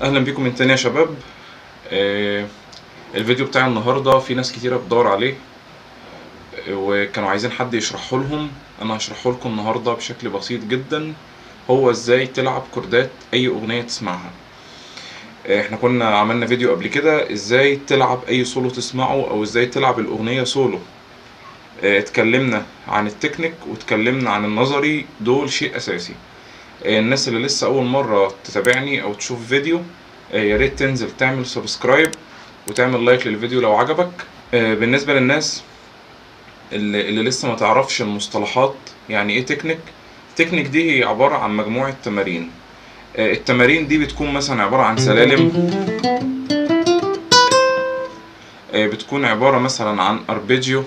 اهلا بيكم من تاني يا شباب آه، الفيديو بتاع النهارده في ناس كتيره بتدور عليه آه، وكانوا عايزين حد يشرحه لهم انا هشرحه لكم النهارده بشكل بسيط جدا هو ازاي تلعب كوردات اي اغنيه تسمعها آه، احنا كنا عملنا فيديو قبل كده ازاي تلعب اي سولو تسمعه او ازاي تلعب الاغنيه سولو آه، اتكلمنا عن التكنيك واتكلمنا عن النظري دول شيء اساسي آه، الناس اللي لسه اول مره تتابعني او تشوف فيديو آه، يا ريت تنزل تعمل سبسكرايب وتعمل لايك للفيديو لو عجبك آه، بالنسبه للناس اللي, اللي لسه ما تعرفش المصطلحات يعني ايه تكنيك تكنيك دي هي عباره عن مجموعه تمارين آه، التمارين دي بتكون مثلا عباره عن سلالم آه، بتكون عباره مثلا عن اربيجيو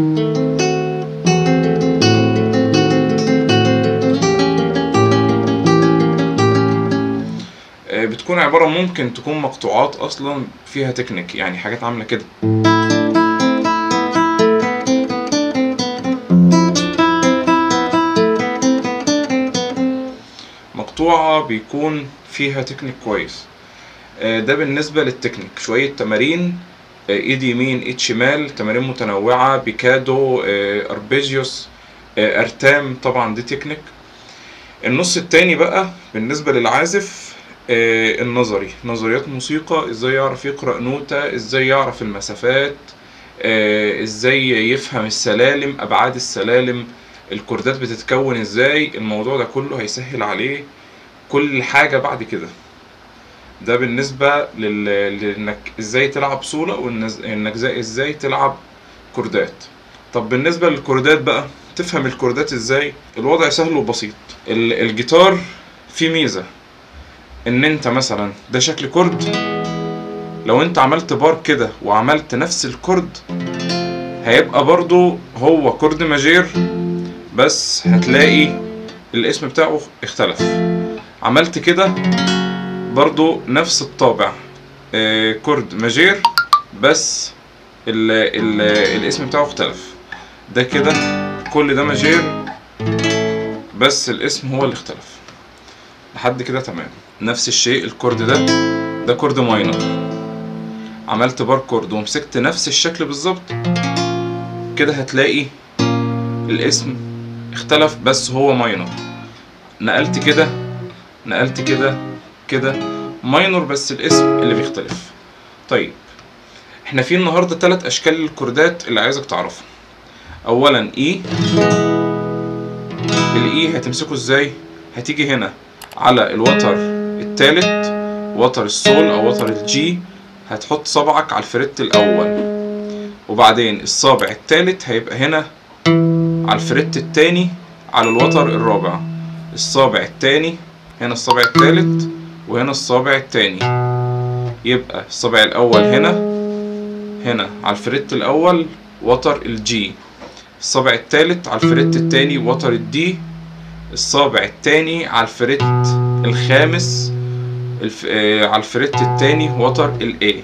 آه، بتكون عبارة ممكن تكون مقطوعات أصلا فيها تكنيك يعني حاجات عاملة كده مقطوعة بيكون فيها تكنيك كويس آه، ده بالنسبة للتكنيك شوية تمارين آه، ايد يمين ايد شمال تمارين متنوعة بيكادو آه، اربيجيوس آه، ارتام طبعا دي تكنيك النص التاني بقى بالنسبة للعازف آه، النظري نظريات موسيقى ازاي يعرف يقرأ نوتة ازاي يعرف المسافات آه، ازاي يفهم السلالم ابعاد السلالم الكوردات بتتكون ازاي الموضوع ده كله هيسهل عليه كل حاجة بعد كده ده بالنسبة لل... لانك ازاي تلعب صولة وانك ازاي ازاي تلعب كوردات طب بالنسبة للكوردات بقى تفهم الكوردات ازاي الوضع سهل وبسيط ال- الجيتار فيه ميزة ان انت مثلا ده شكل كورد لو انت عملت بار كده وعملت نفس الكورد هيبقى برضو هو كورد ماجير بس هتلاقي الاسم بتاعه اختلف عملت كده برضو نفس الطابع آه، كورد ماجير بس ال ال الاسم بتاعه اختلف ده كده كل ده ماجير بس الاسم هو اللي اختلف لحد كده تمام نفس الشيء الكورد ده ده كورد ماينر عملت بار كورد ومسكت نفس الشكل بالظبط كده هتلاقي الاسم اختلف بس هو ماينر نقلت كده نقلت كده كده ماينور بس الاسم اللي بيختلف طيب احنا في النهارده ثلاث اشكال للكوردات اللي عايزك تعرفها اولا اي الاي هتمسكه ازاي هتيجي هنا على الوتر التالت وتر السول او وتر الجي هتحط صبعك على الفريت الاول وبعدين الصابع التالت هيبقى هنا على الفريت التاني على الوتر الرابع الصابع التاني هنا الصابع التالت وهنا الصابع التاني يبقى الصابع الاول هنا هنا على الفريت الاول وتر الجي الصابع التالت على الفريت التاني وتر الدي الصابع التاني على الفريت الخامس الف... آه على الفريت التاني وتر الاي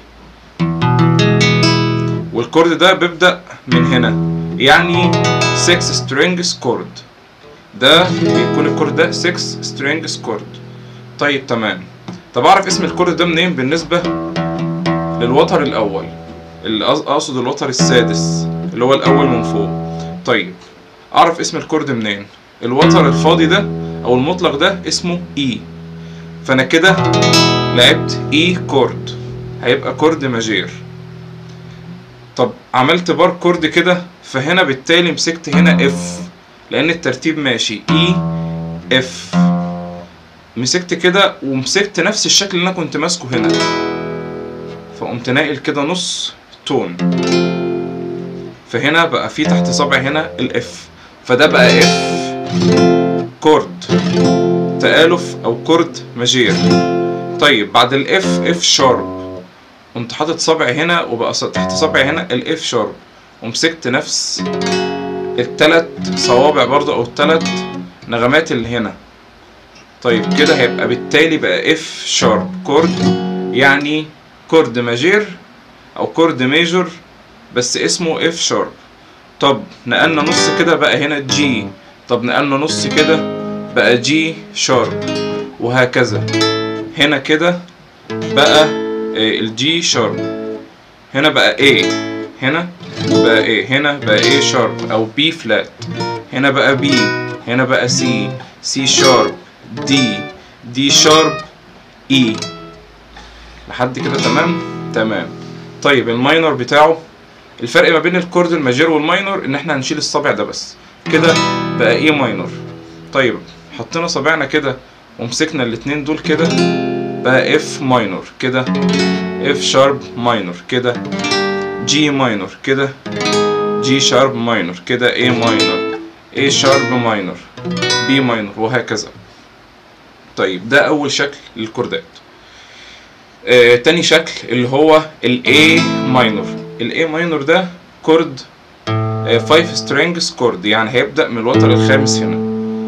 والكورد ده بيبدأ من هنا يعني 6 strings كورد ده بيكون الكورد ده 6 strings كورد طيب تمام طب اعرف اسم الكورد ده منين بالنسبة للوتر الاول اللي أقص- اقصد الوتر السادس اللي هو الاول من فوق طيب اعرف اسم الكورد منين الوتر الفاضي ده او المطلق ده اسمه اي فانا كده لعبت اي كورد هيبقى كورد ماجير طب عملت بار كورد كده فهنا بالتالي مسكت هنا اف لان الترتيب ماشي اي اف مسكت كده ومسكت نفس الشكل اللي انا كنت ماسكه هنا فقمت ناقل كده نص تون فهنا بقى في تحت صبع هنا الاف فده بقى اف كورد تآلف او كورد ماجير طيب بعد الاف اف شارب قمت حاطط صبع هنا وبقى ص- تحت صبع هنا الاف شارب ومسكت نفس التلات صوابع برضه او التلات نغمات اللي هنا طيب كده هيبقى بالتالي بقى اف شارب كورد يعني كورد ماجير او كورد ميجور بس اسمه اف شارب طب نقلنا نص كده بقى هنا جي طب نقلنا نص كده بقى جي شارب وهكذا هنا كده بقى الجي شارب هنا بقى A هنا بقى A هنا بقى A شارب او B فلات هنا بقى B هنا بقى C C شارب D D شارب E لحد كده تمام تمام طيب الماينور بتاعه الفرق ما بين الكورد الماجير والماينور ان احنا هنشيل الصابع ده بس كده بقى ايه ماينور طيب حطينا صابعنا كده ومسكنا الاتنين دول كده بقى اف ماينور كده اف شارب ماينور كده جي ماينور كده جي شارب ماينور كده اي ماينور اي شارب ماينور بي ماينور وهكذا طيب ده اول شكل للكوردات آه تاني شكل اللي هو الاي ماينور الاي ماينور ده كورد 5 سترينجز كورد يعني هيبدأ من الوتر الخامس هنا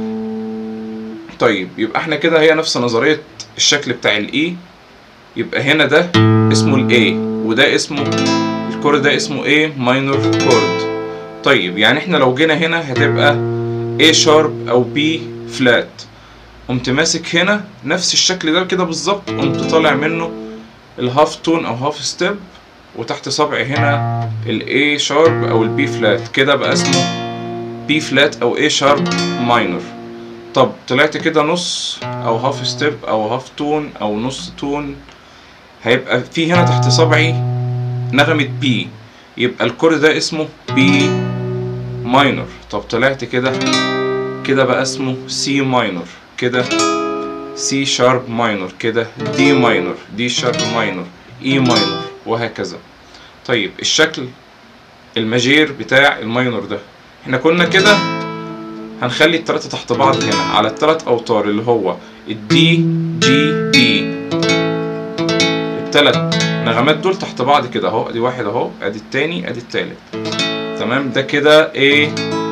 طيب يبقى احنا كده هي نفس نظرية الشكل بتاع الاي يبقى هنا ده اسمه الاي وده اسمه الكورد ده اسمه ايه ماينور كورد طيب يعني احنا لو جينا هنا هتبقى A شارب او B فلات قمت ماسك هنا نفس الشكل ده كده بالظبط قمت طالع منه الهاف تون او هاف ستيب وتحت صبعي هنا ال A شارب او ال B فلات كده بقى اسمه B فلات او A شارب ماينور طب طلعت كده نص او هاف ستيب او هاف تون او نص تون هيبقى في هنا تحت صبعي نغمة بي يبقى الكورد ده اسمه بي ماينور طب طلعت كده كده بقى اسمه سي ماينور كده سي شارب ماينور كده دي ماينور دي شارب ماينور اي ماينور وهكذا طيب الشكل الماجير بتاع الماينور ده احنا كنا كده هنخلي التلاتة تحت بعض هنا على التلات اوتار اللي هو الدي جي بي التلات نغمات دول تحت بعض كده اهو ادي واحد اهو ادي التاني ادي التالت تمام ده كده ايه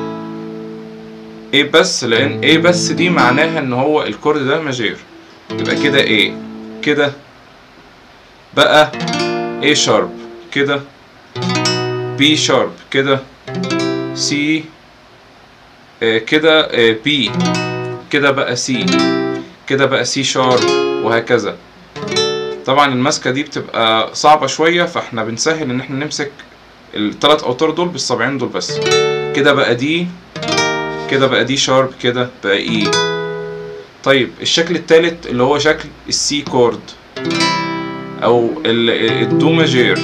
ايه بس لان ايه بس دي معناها ان هو الكورد ده ماجير يبقى كده ايه كده بقى ايه شارب كده بي شارب كده سي آه كده آه بي كده بقى سي كده بقى سي شارب وهكذا طبعا المسكه دي بتبقى صعبه شويه فاحنا بنسهل ان احنا نمسك الثلاث اوتار دول بالصابعين دول بس كده بقى دي كده بقى دي شارب كده بقى اي طيب الشكل الثالث اللي هو شكل السي كورد او الدو ماجير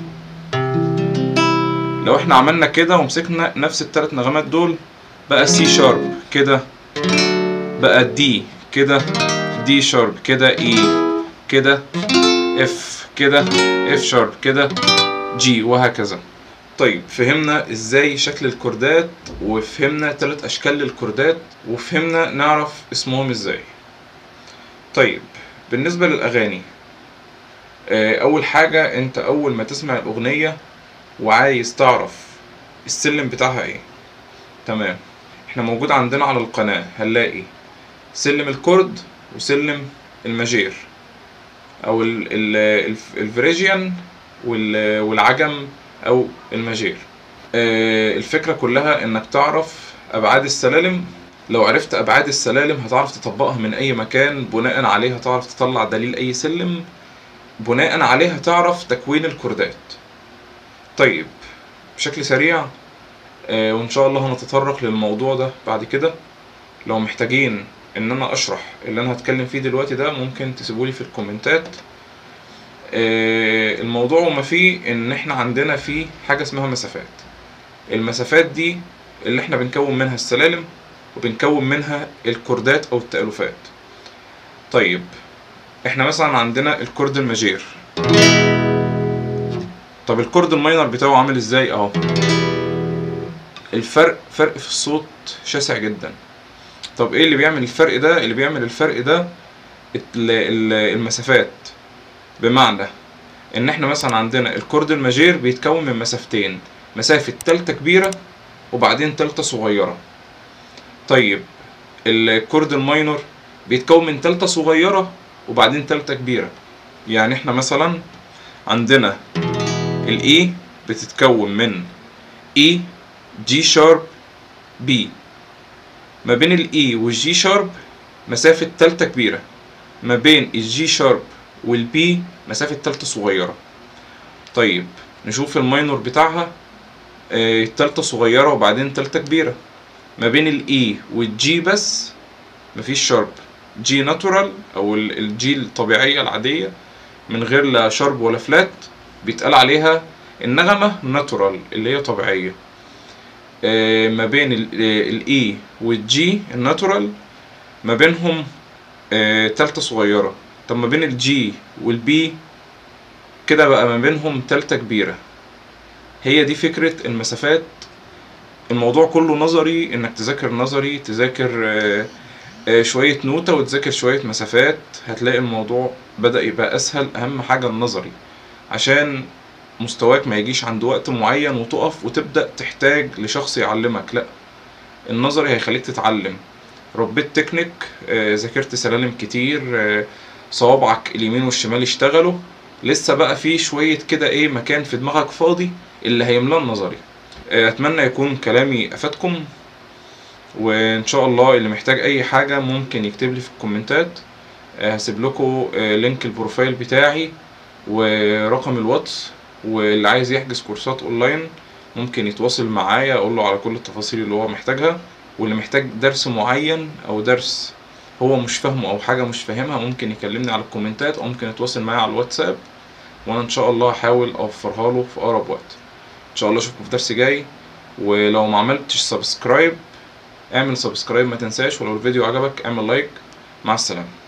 لو احنا عملنا كده ومسكنا نفس الثلاث نغمات دول بقى سي شارب كده بقى دي كده دي شارب كده اي كده اف كده اف شارب كده جي وهكذا طيب فهمنا ازاي شكل الكوردات وفهمنا ثلاث اشكال للكوردات وفهمنا نعرف اسمهم ازاي طيب بالنسبة للاغاني اول حاجة انت اول ما تسمع الاغنية وعايز تعرف السلم بتاعها ايه تمام احنا موجود عندنا على القناة هنلاقي سلم الكورد وسلم الماجير او الفريجيان والعجم او الماجير الفكرة كلها انك تعرف ابعاد السلالم لو عرفت ابعاد السلالم هتعرف تطبقها من اي مكان بناء عليها تعرف تطلع دليل اي سلم بناء عليها تعرف تكوين الكوردات طيب بشكل سريع وان شاء الله هنتطرق للموضوع ده بعد كده لو محتاجين ان انا اشرح اللي انا هتكلم فيه دلوقتي ده ممكن تسيبولي في الكومنتات الموضوع وما فيه ان احنا عندنا فيه حاجة اسمها مسافات المسافات دي اللي احنا بنكون منها السلالم وبنكون منها الكوردات او التألفات طيب احنا مثلا عندنا الكورد الماجير طب الكورد الماينر بتاعه عامل ازاي اهو الفرق فرق في الصوت شاسع جدا طب ايه اللي بيعمل الفرق ده اللي بيعمل الفرق ده المسافات بمعنى ان احنا مثلا عندنا الكورد الماجير بيتكون من مسافتين مسافة تالتة كبيرة وبعدين تالتة صغيرة طيب الكورد الماينور بيتكون من تالتة صغيرة وبعدين تالتة كبيرة يعني احنا مثلا عندنا الاي بتتكون من اي جي شارب بي ما بين الاي والجي شارب مسافة تالتة كبيرة ما بين الجي شارب والبي مسافة تالتة صغيرة طيب نشوف الماينور بتاعها آه، التالتة صغيرة وبعدين تالتة كبيرة ما بين الاي والجي بس مفيش شارب جي ناتورال او ال- الجي الطبيعية العادية من غير لا شارب ولا فلات بيتقال عليها النغمة ناتورال اللي هي طبيعية آه، ما بين الاي والجي الناتورال ما بينهم آه، تالتة صغيرة طب ما بين الجي والبي كده بقى ما بينهم تالتة كبيرة هي دي فكرة المسافات الموضوع كله نظري انك تذاكر نظري تذاكر آه، آه، شوية نوتة وتذاكر شوية مسافات هتلاقي الموضوع بدأ يبقى أسهل أهم حاجة النظري عشان مستواك ما يجيش عند وقت معين وتقف وتبدأ تحتاج لشخص يعلمك لأ النظري هيخليك تتعلم ربيت تكنيك آه، ذاكرت سلالم كتير آه، صوابعك اليمين والشمال اشتغلوا لسه بقى في شوية كده ايه مكان في دماغك فاضي اللي هيملاه النظري آه، اتمنى يكون كلامي افادكم وان شاء الله اللي محتاج اي حاجة ممكن يكتب لي في الكومنتات آه، هسيب لكم آه، لينك البروفايل بتاعي ورقم الواتس واللي عايز يحجز كورسات اونلاين ممكن يتواصل معايا اقول له على كل التفاصيل اللي هو محتاجها واللي محتاج درس معين او درس هو مش فاهمه او حاجه مش فاهمها ممكن يكلمني على الكومنتات او ممكن يتواصل معايا على الواتساب وانا ان شاء الله هحاول اوفرها له في اقرب وقت ان شاء الله اشوفكم في درس جاي ولو ما عملتش سبسكرايب اعمل سبسكرايب ما تنساش ولو الفيديو عجبك اعمل لايك مع السلامه